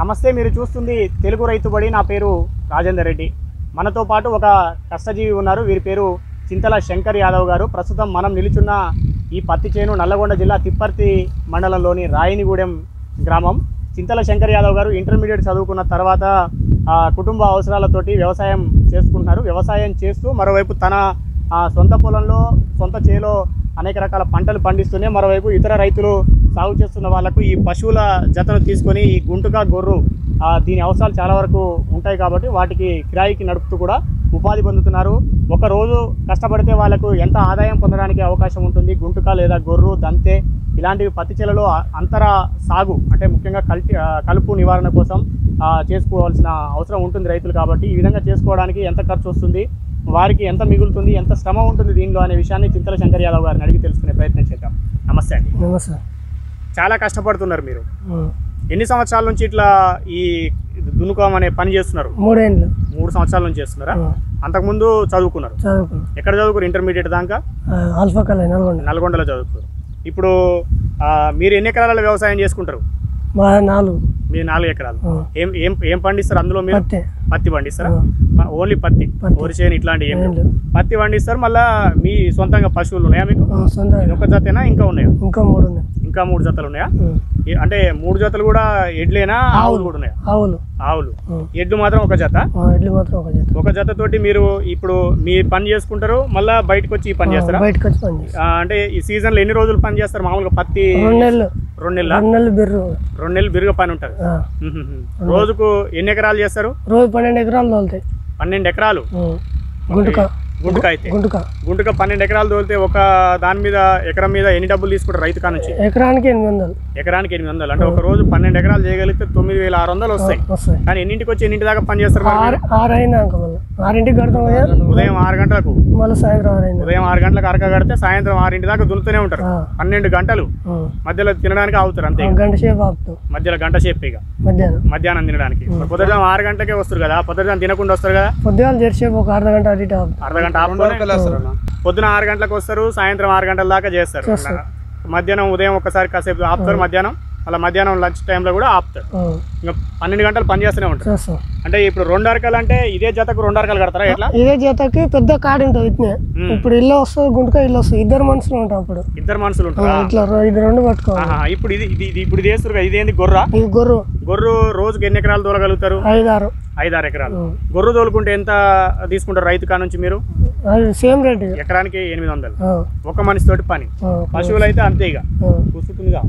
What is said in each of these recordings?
నమస్తే మీరు చూస్తుంది తెలుగు రైతుబడి నా పేరు రాజేందర్ రెడ్డి మనతో పాటు ఒక కష్టజీవి ఉన్నారు వీరి పేరు చింతల శంకర్ యాదవ్ గారు ప్రస్తుతం మనం నిలుచున్న ఈ పత్తి చేను నల్లగొండ జిల్లా తిప్పర్తి మండలంలోని రాయినిగూడెం గ్రామం చింతల శంకర్ యాదవ్ గారు ఇంటర్మీడియట్ చదువుకున్న తర్వాత ఆ, కుటుంబ అవసరాలతోటి వ్యవసాయం చేసుకుంటున్నారు వ్యవసాయం చేస్తూ మరోవైపు తన ఆ, సొంత పొలంలో సొంత చేలో అనేక రకాల పంటలు పండిస్తూనే మరోవైపు ఇతర రైతులు సాగు చేస్తున్న వాళ్ళకు ఈ పశువుల జతను తీసుకొని ఈ గుంటుక గొర్రు ఆ, దీని అవసరాలు చాలా వరకు ఉంటాయి కాబట్టి వాటికి కిరాయికి నడుపుతూ కూడా ఉపాధి పొందుతున్నారు ఒక రోజు కష్టపడితే వాళ్ళకు ఎంత ఆదాయం పొందడానికి అవకాశం ఉంటుంది గుంటుక లేదా గొర్రు దంతే ఇలాంటివి పత్తి చేలలో అ- అంతర సాగు అంటే ముఖ్యంగా కల్టి ఆ, కలుపు నివారణ కోసం ఆ, చేసుకోవాల్సిన అవసరం ఉంటుంది రైతులు కాబట్టి ఈ విధంగా చేసుకోవడానికి ఎంత ఖర్చు వస్తుంది వారికి ఎంత మిగులుతుంది ఎంత శ్రమ ఉంటుంది దీనిలో అనే విషయాన్ని చింతల శంకర్ యాదవ్ గారిని అడిగి తెలుసుకునే ప్రయత్నం చేద్దాం నమస్తే అండి నమస్తే చాలా కష్టపడుతున్నారు మీరు ఉం. ఎన్ని సంవత్సరాల నుంచి ఇట్లా ఈ దున్నుకోం అనే పని చేస్తున్నారు మూడేండ్లు మూడు సంవత్సరాల నుంచి చేస్తున్నారా ఉం. అంతకుముందు చదువుకున్నారు చదువుకున్నాం ఎక్కడ చదువుకున్నారు ఇంటర్మీడియట్ దాకా ఆ, ఆల్ఫా కాలేజ్ నల్గొండ నల్గొండలో చదువుకున్నారు ఇప్పుడు ఆ, మీరు ఎన్ని ఎకరాల వ్యవసాయం చేసుకుంటారు మా నాలుగు మీ నాలుగు ఎకరాలు ఉం. ఏం ఏం ఏం పండిస్తారు అందులో మీరు పత్తి పత్తి పండిస్తారా ఉం. ప- ఓన్లీ పత్తి పత్తి. వరి చేను ఇట్లాంటి ఏం ఏం లేవు. లేవు. పత్తి పండిస్తారు మళ్ళా మీ సొంతంగా పశువులు ఉన్నాయా మీకు ఉం, సొంత ఇది ఒక జతేనా ఇంకా ఉన్నాయా ఇంకా మూడు ఉన్నాయి ఇంకా మూడు జతలు ఉన్నాయా ఉం. ఏ- అంటే మూడు జతలు కూడా ఎడ్లేనా ఆవులు కూడా ఉన్నాయా ఆవులు ఆవులు ఉం. ఎడ్లు మాత్రం ఒక జత ఆ, ఇడ్లీ మాత్రం ఒక జత ఒక జత తోటి మీరు ఇప్పుడు మీ పని చేసుకుంటారు మళ్ళా బయటకు వచ్చి ఈ పని చేస్తారా బయటకు వచ్చి పని చేస్తాం ఆ, అంటే ఈ సీజన్ లో ఎన్ని రోజులు పని చేస్తారు మామూలుగా పత్తి రెండు నెలలు రెండు నెలల రెండు నెలలు బెర్రు రెండు నెలలు బిరుగా పని ఉంటుంది ఆ, రోజుకు ఎన్ని ఎకరాలు చేస్తారు రోజు పన్నెండు ఎకరాలు తోలుతాయి పన్నెండు ఎకరాలు ఉం. గుంటుక గుంటుక అయితే గుంటుక గుంటుక పన్నెండు ఎకరాలు తోలితే ఒక దాని మీద ఎకరం మీద ఎన్ని డబ్బులు తీసుకుంటారు రైతు కా నుంచి ఎకరానికి ఎనిమిది వందలు ఎకరానికి ఎనిమిది వందలు అంటే ఒక రోజు పన్నెండు ఎకరాలు చేయగలిగితే తొమ్మిది వేల ఆరు వందలు వస్తాయి వస్తాయి కానీ ఎన్నింటికి వచ్చి ఎన్నింటి దాకా పని చేస్తారు మరి ఆరు ఆరు అయినాక మళ్ళీ ఆరింటికి కడతాం కదా ఉదయం ఆరు గంటలకు మళ్ళీ సాయంత్రం ఆరు అయినా ఉదయం ఆరు గంటలకు అరక కడితే సాయంత్రం ఆరింటి దాకా దున్నుతూనే ఉంటారు ఆ, పన్నెండు గంటలు ఉం. మధ్యలో తినడానికి ఆగుతారు అంతే ఒక గంట సేపు ఆపుతాం మధ్యలో గంట సేపు ఇక మధ్యాహ్నం మధ్యాహ్నం తినడానికి పొద్దున ఆరు గంటలకే వస్తారు కదా పొద్దున తినకుండా వస్తారు కదా పొద్దుగాల జరిసేపు ఒక అర్ధ గంట అటు ఇటు ఆపుతాం అర్ధ గంట ఆపుకొని పొద్దున ఆరు గంటలకు వస్తారు సాయంత్రం ఆరు గంటల దాకా చేస్తారు చేస్తారు. మధ్యాహ్నం ఉదయం ఒకసారి కాసేపు ఆపుతారు మధ్యాహ్నం అలా మధ్యాహ్నం లంచ్ టైంలో కూడా ఆపుతారు ఉం. ఇంకా పన్నెండు గంటలు పని చేస్తూనే ఉంటారు చేస్తాం అంటే ఇప్పుడు రెండు అరకలు అంటే ఇదే జతకు రెండు అరకలు కడతారా ఎట్లా ఇదే జతకి పెద్ద కాడి ఉంటుంది ఇట్నే ఇప్పుడు ఇల్లు వస్తుంది గుంటక ఇల్లు వస్తుంది ఇద్దరు మనుషులు ఉంటాం అప్పుడు ఇద్దరు మనుషులు ఆ, ఉంటారా ఇట్లా రో- ఇది రెండు పట్టుకోవాలి ఆహా, ఇప్పుడు ఇది ఇది ఇది ఇప్పుడు ఇది వేస్తారు కదా ఇదేంది గొర్ర ఇది గొర్రు గొర్రు రోజుకి ఎన్ని ఎకరాలు తోలగలుగుతారు ఐదారు ఐదారు ఎకరాలు ఉం. గొర్రు తోలుకుంటే ఎంత తీసుకుంటారు రైతు కా నుంచి మీరు అది సేమ్ రేట్ ఇది ఎకరానికి ఎనిమిది వందలు ఆ, ఒక మనిషి తోటి పని ఆ, పశువులు అయితే అంతే ఇక ఆ. కూర్చుంటుందిగా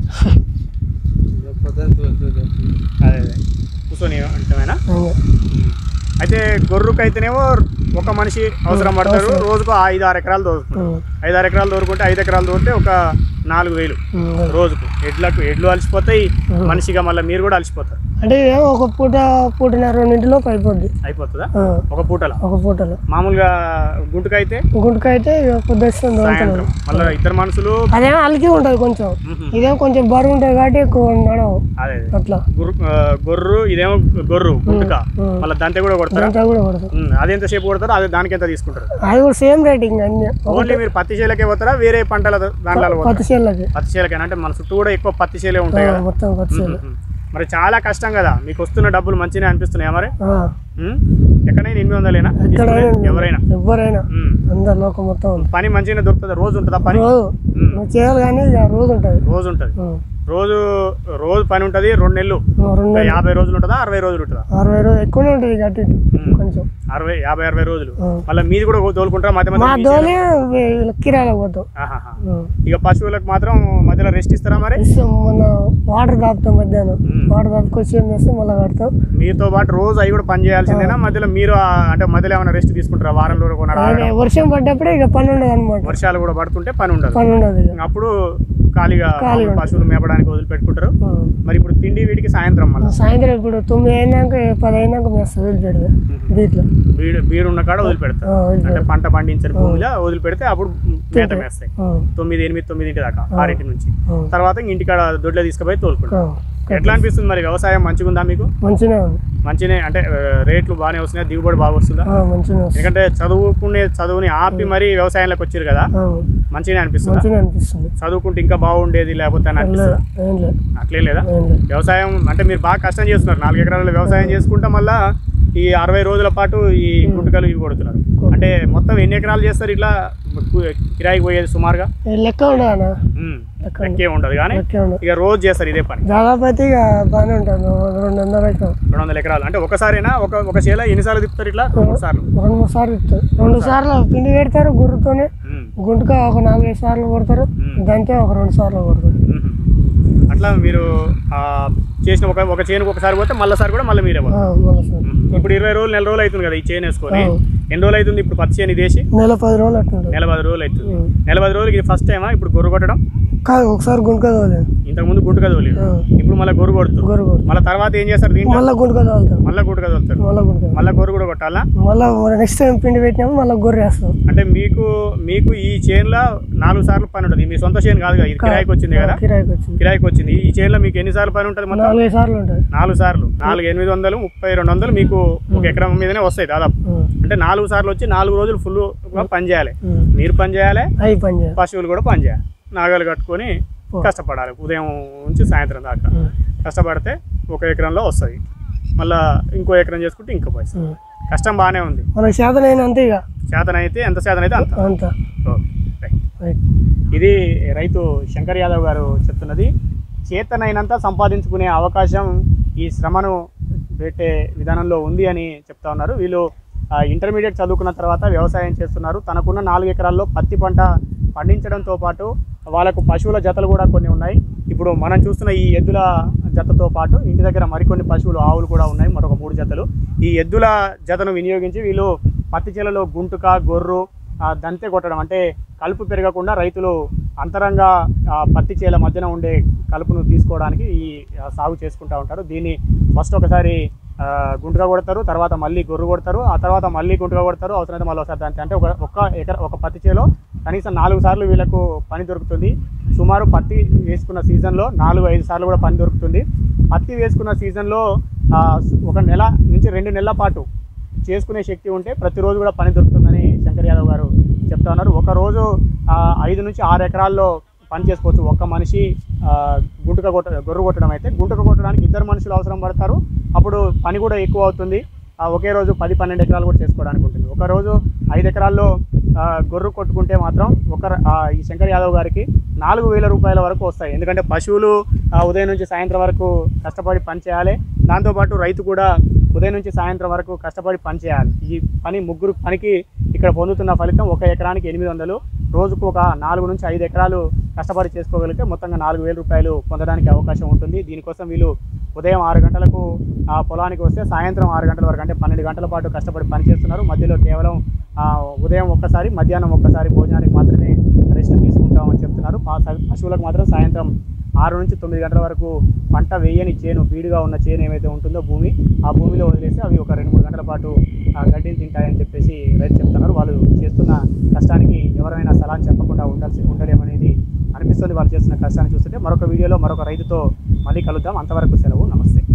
అదే అదే కూర్చొని అంటమేనా ఇంకా. అయితే గొర్రుకు అయితేనేమో ఒక మనిషి అవసరం పడతారు రోజుకు ఐదు ఆరు ఎకరాలు దోరుకుంటారు ఉం. ఐదు ఆరు ఎకరాలు దోరుకుంటే ఐదు ఎకరాలు దోరితే ఒక నాలుగు వేలు ఉం. రోజుకు ఎడ్లకు ఎడ్లు అలసిపోతాయి మనిషిగా మళ్ళీ మీరు కూడా అలసిపోతారు అంటే ఇదేమో ఒక పూట పూటన్నర రెండింటిలోపు అయిపోద్ది అయిపోతుందా ఆ, ఒక పూటల ఒక పూటలో మామూలుగా గుంటుకు అయితే గుంటక అయితే ఇక పొద్దు వస్తుంది సాయంత్రం మళ్ళీ ఇద్దరు మనుషులు అదేమో అలికి ఉంటుంది కొంచెం మ్మ్. ఇదేమో కొంచెం బరువు ఉంటుంది కాబట్టి ఎక్కువ నడవు అదే అదే. అట్లా గుర్రు ఆ, గొర్రు ఇదేమో గొర్రు గుంటుక ఉం. మళ్ళీ దంతే కూడా కొడతారా దాంట్లో కూడా పడుతుంది ఉం, అది ఎంత సేపు కొడతారో అదే దానికి ఎంత తీసుకుంటారు అది కూడా సేమ్ రేటింగ్ అన్ని ఓన్లీ మీరు పత్తి చేలకే పోతారా వేరే పంటల దాంట్లో పోతారా పత్తి చేనులకి పత్తి చేలకైనా అంటే మన చుట్టూ కూడా ఎక్కువ పత్తి చేలే ఉంటాయి కదా మొత్తం పత్తి చేను ఉం. మరి చాలా కష్టం కదా మీకు వస్తున్న డబ్బులు మంచిగానే అనిపిస్తున్నాయా మరి ఆ, ఉం? ఎక్కడైనా ఎనిమిది వందలేనా ఎక్కడైనా ఎవరైనా ఎవరైనా ఉం. అందరు లోకం మొత్తం ఉంది పని మంచిగానే దొరుకుతుంది రోజు ఉంటుందా పని రోజు ఉం. నువ్వు చేయాలి కానీ ఇక రోజు ఉంటుంది రోజు ఉంటుంది ఉం. రోజు రోజు పని ఉంటుంది రెండు నెలలు ఉం, రెండు ఇంకా యాభై రోజులు ఉంటుందా అరవై రోజులు ఉంటుందా అరవై రోజులు ఎక్కువనే ఉంటుంది ఇక అటు ఇటు ఉం. కొంచెం అరవై యాభై అరవై రోజులు ఉం. మళ్ళీ మీది కూడా తోలుకుంటారా మధ్య మా మధ్య ధోని కిరాయిలకు పోతాం ఆహాహా. ఉం. ఇక పశువులకు మాత్రం మధ్యలో రెస్ట్ ఇస్తారా మరి ఇస్తాం మన వాటర్ తాపుతాం మధ్యాహ్నం ఉం. వాటర్ తాపుకొచ్చి ఏం చేస్తాం మళ్ళీ కడతాం మీతో పాటు రోజు అవి కూడా పని చేయాల్సిందేనా మధ్యలో మీరు ఆ- అంటే మధ్యలో ఏమైనా రెస్ట్ తీసుకుంటారా వారంలో కొన్నాడు అలాగే వర్షం పడ్డప్పుడే ఇక పని ఉండదు అనమాట వర్షాలు కూడా పడుతుంటే పని ఉండదు పని ఉండదు ఇక ఇంక అప్పుడు ఖాళీగా మామూలు పశువులు మేపడానికి వదిలిపెట్టుకుంటారు ఉం. మరి ఇప్పుడు తిండి వీటికి సాయంత్రం మళ్ళీ సాయంత్రం ఇప్పుడు తొమ్మిది అయినాక పది అయినాక మేస్తాం వదిలిపెడదా దీంట్లో బీడు బీడు ఉన్న కాడ వదిలిపెడతారు ఆ, అంటే వదిలిపెడతాం పంట పండించని భూమిలో వదిలిపెడితే అప్పుడు మేత మేస్తాయి ఉం. తొమ్మిది ఎనిమిది తొమ్మిదింటి దాకా ఆరింటి నుంచి ఉం. తర్వాత ఇంక ఇంటికాడ దొడ్లో తీసుకుపోయి తోలుకుంటారు ఉం. ఎట్లా అనిపిస్తుంది మరి వ్యవసాయం మంచిగా ఉందా మీకు మంచిగానే ఉంది మంచినే అంటే ఆ, రేట్లు బాగానే వస్తున్నాయి దిగుబడి బాగా వస్తుందా ఆ, మంచిగానే వస్తుంది ఎందుకంటే చదువుకునే చదువుని ఆపి మరీ వ్యవసాయంలోకి వచ్చారు కదా ఆ, మంచిగా అనిపిస్తుందా మంచిగా అనిపిస్తుంది చదువుకుంటే ఇంకా బాగుండేది లేకపోతే అని లేదు అనిపిస్తుందా ఏం లేదు అట్లేం లేదా ఏం లేదు వ్యవసాయం అంటే మీరు బాగా కష్టం చేస్తున్నారు నాలుగు ఎకరాల వ్యవసాయం చేసుకుంటా మళ్ళా ఈ అరవై రోజుల పాటు ఈ గుంటకలు ఇవి కొడుతున్నారు అంటే మొత్తం ఎన్ని ఎకరాలు చేస్తారు ఇట్లా కు- కిరాయికి పోయేది సుమారుగా ఏ లెక్క ఉండదు అన్న ఉమ్, లెక్క లెక్కే ఉండదు కానీ లెక్క ఉండదు ఇక రోజు చేస్తారు ఇదే పని దాదాపు అయితే ఇక బాగానే ఉంటుంది రెండు వందల ఎకరం రెండు వందల ఎకరాలు అంటే ఒకసారైనా ఒక ఒక చేల ఎన్నిసార్లు తిప్పుతారు ఇట్లా రెండు మూడు సార్లు రెండు మూడు సార్లు ఇస్తారు రెండు సార్లు పిండి పెడతారు గుర్రుతోనే ఉమ్, గుంటక ఒక నాలుగైదు సార్లు కొడతారు ఉమ్. దాంతో ఒక రెండు సార్లు కొడతారు ఉమ్. అట్లా మీరు ఆ, చేసిన ఒక ఒక చేనుకు ఒకసారి పోతే మళ్ళీ సారి కూడా మళ్ళీ మీరే ఆ, పోతారు మళ్ళీ సార్ ఉమ్. ఇప్పుడు ఇరవై రోజులు నెల రోజులు అవుతుంది కదా ఈ చేను వేసుకొని ఆ. ఎన్ని రోజులు అవుతుంది ఇప్పుడు పత్తి చేను ఇదేసి నెల పది రోజులు అట్టుంటుంది నెల పది రోజులు అవుతుంది ఉమ్. నెల పది రోజులకి ఇది ఫస్ట్ టైమా ఇప్పుడు గొర్రె కొట్టడం కాదు ఒకసారి గుంటక తోలేదు ఇంతకు ముందు గుంటుక తోలేదు ఆ. ఇప్పుడు మళ్ళీ గొర్రె కొడుతారు గొర్రె కొడతారు మళ్ళీ తర్వాత ఏం చేస్తారు దీంట్లో మళ్ళీ గుంటక తోలుతాం మళ్ళీ గుంటుక తోలుతారు మళ్ళీ గుంటక మళ్ళీ గొర్రె కూడా కొట్టాలా మళ్ళీ నెక్స్ట్ టైం పిండి పెట్టినాము మళ్ళీ గొర్రె వేస్తాం అంటే మీకు మీకు ఈ చేనులో నాలుగు సార్లు పని ఉంటుంది మీ సొంత చేను కాదు కదా ఇది కిరాయికి వచ్చింది కదా కిరాయికి వచ్చింది కిరాయికి వచ్చింది ఈ చేనులో మీకు ఎన్నిసార్లు పని ఉంటుంది మొత్తం నాలుగైదు సార్లు ఉంటుంది నాలుగు సార్లు నాలుగు ఎనిమిది వందలు ముప్పై రెండు వందలు మీకు ఒక ఎకరం మీదనే వస్తాయి దాదాపు ఉమ్. అంటే నాలుగు సార్లు వచ్చి నాలుగు రోజులు ఫుల్గా పని చేయాలి ఉమ్. మీరు పని చేయాలి అవి పని చేయాలి పశువులు కూడా పని చేయాలి నాగలు కట్టుకొని కష్టపడాలి ఉదయం నుంచి సాయంత్రం దాకా ఉమ్. కష్టపడితే ఒక ఎకరంలో వస్తుంది మళ్ళా ఇంకో ఎకరం చేసుకుంటే ఇంకో పైసా ఉమ్. కష్టం బాగానే ఉంది మనకు శాతం అంతే ఇక శాతం అయితే ఎంత శాతం అయితే అంత అంత ఓకే రైట్ రైట్ ఇది రైతు శంకర్ యాదవ్ గారు చెప్తున్నది చేతనైనంత సంపాదించుకునే అవకాశం ఈ శ్రమను పెట్టే విధానంలో ఉంది అని చెప్తా ఉన్నారు వీళ్ళు ఆ, ఇంటర్మీడియట్ చదువుకున్న తర్వాత వ్యవసాయం చేస్తున్నారు తనకున్న నాలుగు ఎకరాల్లో పత్తి పంట పండించడంతో పాటు వాళ్ళకు పశువుల జతలు కూడా కొన్ని ఉన్నాయి ఇప్పుడు మనం చూస్తున్న ఈ ఎద్దుల జతతో పాటు ఇంటి దగ్గర మరికొన్ని పశువులు ఆవులు కూడా ఉన్నాయి మరొక మూడు జతలు ఈ ఎద్దుల జతను వినియోగించి వీళ్ళు పత్తి చేలలో గుంటుక గొర్రు ఆ, దంతె కొట్టడం అంటే కలుపు పెరగకుండా రైతులు అంతరంగా ఆ, పత్తి చేల మధ్యన ఉండే కలుపును తీసుకోవడానికి ఈ ఆ, సాగు చేసుకుంటూ ఉంటారు దీన్ని ఫస్ట్ ఒకసారి ఆ, గుంటుగా కొడతారు తర్వాత మళ్ళీ గొర్రు కొడతారు ఆ తర్వాత మళ్ళీ గుంటుగా కొడతారు అవసరమైతే మళ్ళీ ఒకసారి దంతె అంటే ఒక ఒక్క ఎకర ఒక పత్తి చేలో కనీసం నాలుగు సార్లు వీళ్ళకు పని దొరుకుతుంది సుమారు పత్తి వేసుకున్న సీజన్లో నాలుగు ఐదు సార్లు కూడా పని దొరుకుతుంది పత్తి వేసుకున్న సీజన్లో ఆ, ఒక నెల నుంచి రెండు నెలల పాటు చేసుకునే శక్తి ఉంటే ప్రతిరోజు కూడా పని దొరుకుతుందని శంకర్ యాదవ్ గారు చెప్తా ఉన్నారు ఒక రోజు ఆ, ఐదు నుంచి ఆరు ఎకరాల్లో పని చేసుకోవచ్చు ఒక్క మనిషి ఆ, గుంటుక కొట్ట గొర్రు కొట్టడం అయితే గుంటుక కొట్టడానికి ఇద్దరు మనుషులు అవసరం పడతారు అప్పుడు పని కూడా ఎక్కువ అవుతుంది ఆ, ఒకే రోజు పది పన్నెండు ఎకరాలు కూడా చేసుకోవడానికి ఉంటుంది ఒక రోజు ఐదు ఎకరాల్లో ఆ, గొర్రు కొట్టుకుంటే మాత్రం ఒక ర- ఆ, ఈ శంకర్ యాదవ్ గారికి నాలుగు వేల రూపాయల వరకు వస్తాయి ఎందుకంటే పశువులు ఆ, ఉదయం నుంచి సాయంత్రం వరకు కష్టపడి పని చేయాలి దాంతోపాటు రైతు కూడా ఉదయం నుంచి సాయంత్రం వరకు కష్టపడి పని చేయాలి ఈ పని ముగ్గురు పనికి ఇక్కడ పొందుతున్న ఫలితం ఒక ఎకరానికి ఎనిమిది వందలు రోజుకు ఒక నాలుగు నుంచి ఐదు ఎకరాలు కష్టపడి చేసుకోగలిగితే మొత్తంగా నాలుగు వేల రూపాయలు పొందడానికి అవకాశం ఉంటుంది దీనికోసం వీళ్ళు ఉదయం ఆరు గంటలకు ఆ పొలానికి వస్తే సాయంత్రం ఆరు గంటల వరకు అంటే పన్నెండు గంటల పాటు కష్టపడి పని చేస్తున్నారు మధ్యలో కేవలం ఆ, ఉదయం ఒక్కసారి మధ్యాహ్నం ఒక్కసారి భోజనానికి మాత్రమే రెస్ట్ తీసుకుంటామని చెప్తున్నారు పా- పశువులకు మాత్రం సాయంత్రం ఆరు నుంచి తొమ్మిది గంటల వరకు పంట వేయని చేను బీడుగా ఉన్న చేను ఏమైతే ఉంటుందో భూమి ఆ భూమిలో వదిలేసి అవి ఒక రెండు మూడు గంటల పాటు ఆ గడ్డిని తింటాయని చెప్పేసి రైతు చెప్తున్నారు వాళ్ళు చేస్తున్న కష్టానికి ఎవరైనా సలహా చెప్పకుండా ఉండాల్సి ఉండలేమనేది అనిపిస్తుంది వాళ్ళు చేస్తున్న కష్టాన్ని చూస్తుంటే మరొక వీడియోలో మరొక రైతుతో మళ్ళీ కలుద్దాం అంతవరకు సెలవు నమస్తే